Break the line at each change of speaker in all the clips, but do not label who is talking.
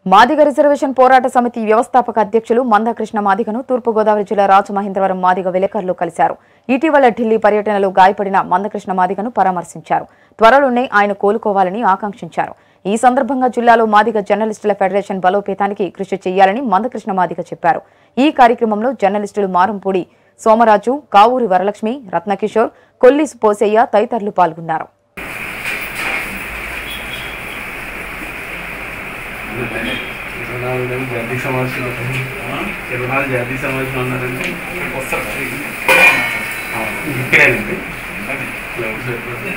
Madiga reservation పోరాట సమితి వ్యవస్థాపక అధ్యక్షులు మందకృష్ణ మాదిగను తూర్పుగోదావరి జిల్లా రాజమహేంద్రవరం మాదిగ విలేకరులు కలిశారు ఇటీవల ఢిల్లీ పర్యటనలో గాయపడిన మందకృష్ణ మాదిగను పరామర్శించారు త్వరలోనే ఆయన కోలుకోవాలని ఆకాంక్షించారు ఈ సందర్భంగా జిల్లాలో మాదిగ జర్నలిస్టుల ఫెడరేషన్ బలోపేతానికి కృషి చేయాలని మందకృష్ణ మాదిగ చెప్పారు ఈ కార్యక్రమంలో జర్నలిస్టులు మారంపూడి సోమరాజు కావూరి వరలక్ష్మి రత్నకిషోర్ కొల్లిసు పోసయ్య తదితరులు పాల్గొన్నారు
ఇరవై నాలుగు నెలలు జాతీయ సమావేశంలో ఇరవై నాలుగు జాతీయ సమావేశంలో ఉన్నారండి ఇక్కడేనండి క్లౌడ్ సరిపోతుంది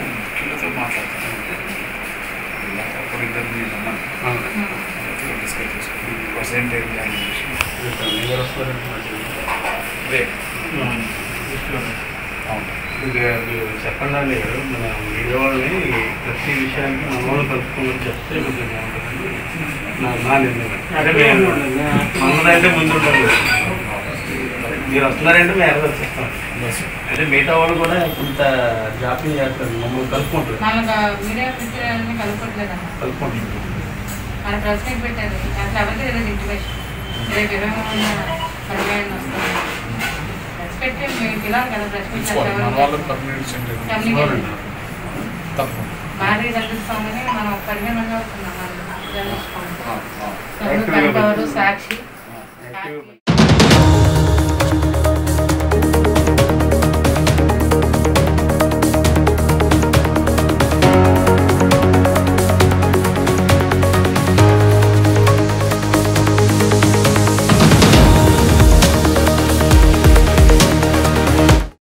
ఎవరు వస్తారండి ఇంకా మీరు చెప్పండి అండి మన మీడియా వాళ్ళని ప్రతి విషయానికి మన వాళ్ళు కలుపుకోమని చెప్తే కొంచెం బాగుంటుందండి నా నా నిర్ణయం అంటే మనదంటే ముందు ఉంటారు మీరు వస్తున్నారంటే మేము ఎక్కడ వచ్చేస్తాం అంటే మిగతా వాళ్ళు కూడా కొంత జాప్యం చేస్తారు మమ్మల్ని కలుపుకుంటారు
మనకు మీడియా పిక్చర్ని కలుపుకోవట్లేదన్న
కలుపుకుంటారు
మన ప్రశ్నకి పెట్టారు అసలు ఎవరికి తెలియదు ఇంటిమేషన్ రేపు ఇరవై మూడు పదిహేను వస్తుంది ప్రెస్ పెట్టి మేము పిల్లలు కదా ప్రెస్
మన వాళ్ళకి
పెట్టి
కమ్యూనికేషన్ లేదు
కమ్యూనికేషన్
తప్పు
భారీ కల్పిస్తామని మనం పదిహేను మంది వస్తున్నాం వాళ్ళు జర్నలిస్ట్
ఆ, ఆ.
కనపడు సాక్షి
యాక్టివ్